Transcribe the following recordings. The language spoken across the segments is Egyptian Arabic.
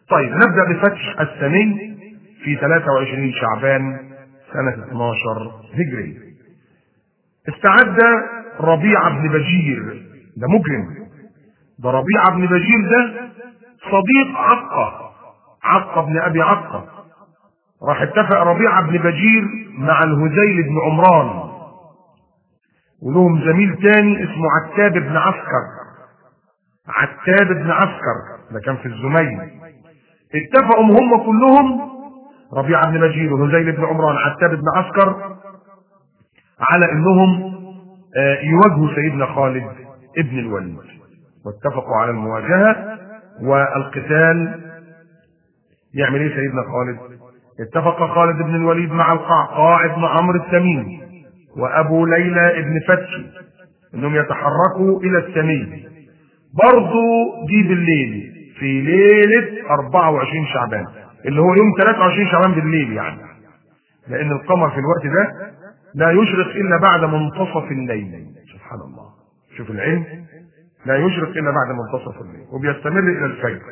طيب نبدأ بفتح السني في 23 شعبان سنة 12 هجري استعد ربيعة بن بجير ده مجرم ده ربيعة بن بجير ده صديق عقة عقة بن أبي عقة راح اتفق ربيعة بن بجير مع الهذيل بن عمران ولهم زميل تاني اسمه عتاب بن عسكر عتاب بن عسكر ده كان في الزميل اتفقوا هم كلهم ربيعة بن بجير وهذيل بن عمران عتاب بن عسكر على انهم يواجهوا سيدنا خالد ابن الوليد واتفقوا على المواجهة والقتال يعمل ايه سيدنا خالد اتفق خالد بن الوليد مع القعقاع بن عمرو التميمي وابو ليلى بن فتحي انهم يتحركوا الى السمي برضو دي بالليل في ليلة 24 شعبان اللي هو يوم 23 شعبان بالليل يعني لان القمر في الوقت ده لا يشرق الا بعد منتصف الليل سبحان الله شوف العلم لا يشرق الا بعد منتصف الليل وبيستمر الى الفجر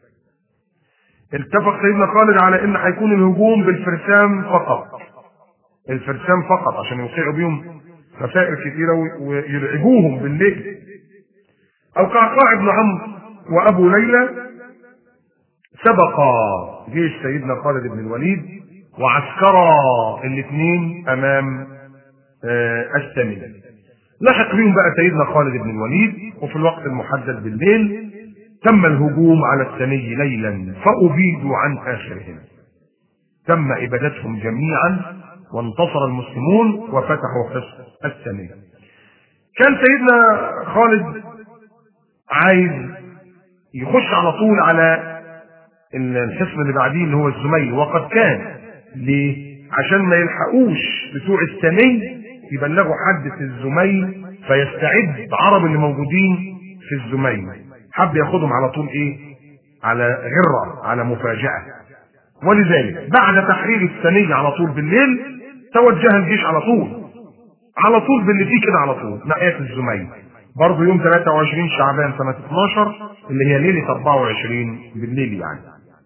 اتفق سيدنا خالد على ان هيكون الهجوم بالفرسان فقط الفرسان فقط عشان يوقعوا بيهم خسائر كثيره ويرعبوهم بالليل او قعقاع بن عمرو وابو ليلى سبقا جيش سيدنا خالد بن الوليد وعسكرا الاثنين امام السمين لحق بهم بقى سيدنا خالد بن الوليد وفي الوقت المحدد بالليل تم الهجوم على السني ليلا فأبيدوا عن آخرهم تم إبادتهم جميعا وانتصر المسلمون وفتحوا حصن السني كان سيدنا خالد عايز يخش على طول على الحصن اللي بعديه اللي هو الزميل وقد كان ليه؟ عشان ما يلحقوش بتوع السني يبلغوا حد في الزميل فيستعد عرب اللي موجودين في الزميل حب ياخدهم على طول ايه على غرة على مفاجأة ولذلك بعد تحرير الثنية على طول بالليل توجه الجيش على طول على طول باللي فيه كده على طول ناحية الزميل برضه يوم 23 شعبان سنة 12 اللي هي ليلة 24 بالليل يعني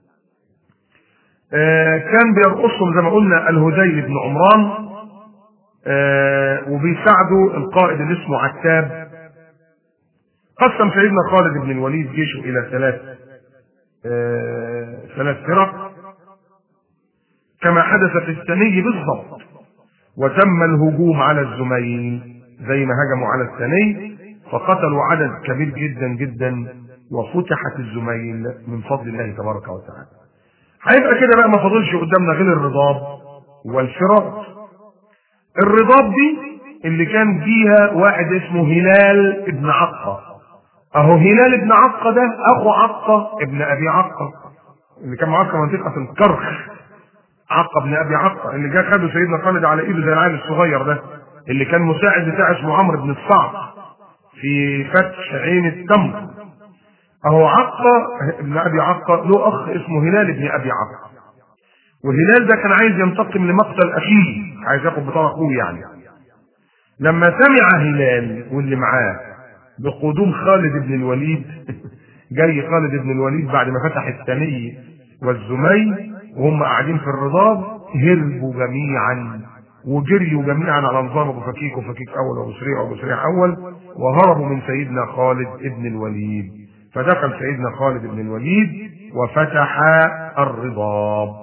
آه كان بيرقصهم زي ما قلنا الهذيل بن عمران آه وبيساعدوا القائد اللي اسمه عتاب قسم سيدنا خالد بن الوليد جيشه الى ثلاث آه ثلاث فرق كما حدث في الثني بالضبط وتم الهجوم على الزميل زي ما هجموا على الثني فقتلوا عدد كبير جدا جدا وفتحت الزميل من فضل الله تبارك وتعالى هيبقى كده بقى ما فاضلش قدامنا غير الرضاب والفرات الرضاب دي اللي كان فيها واحد اسمه هلال ابن عقه اهو هلال ابن عقه ده اخو عقه ابن ابي عقه اللي كان معسكر منطقه الكرخ عقه ابن ابي عقه اللي جه خده سيدنا خالد على ايده زي العيل الصغير ده اللي كان مساعد بتاع اسمه عمرو بن الصعب في فتح عين التمر اهو عقه ابن ابي عقه له اخ اسمه هلال ابن ابي عقه وهلال ده كان عايز ينتقم لمقتل اخيه عايز ياخد بطار اخوه يعني لما سمع هلال واللي معاه بقدوم خالد بن الوليد جاي خالد بن الوليد بعد ما فتح الثني والزمي وهم قاعدين في الرضاب هربوا جميعا وجريوا جميعا على نظام ابو فكيك وفكيك اول وابو سريع وابو سريع اول وهربوا من سيدنا خالد بن الوليد فدخل سيدنا خالد بن الوليد وفتح الرضاب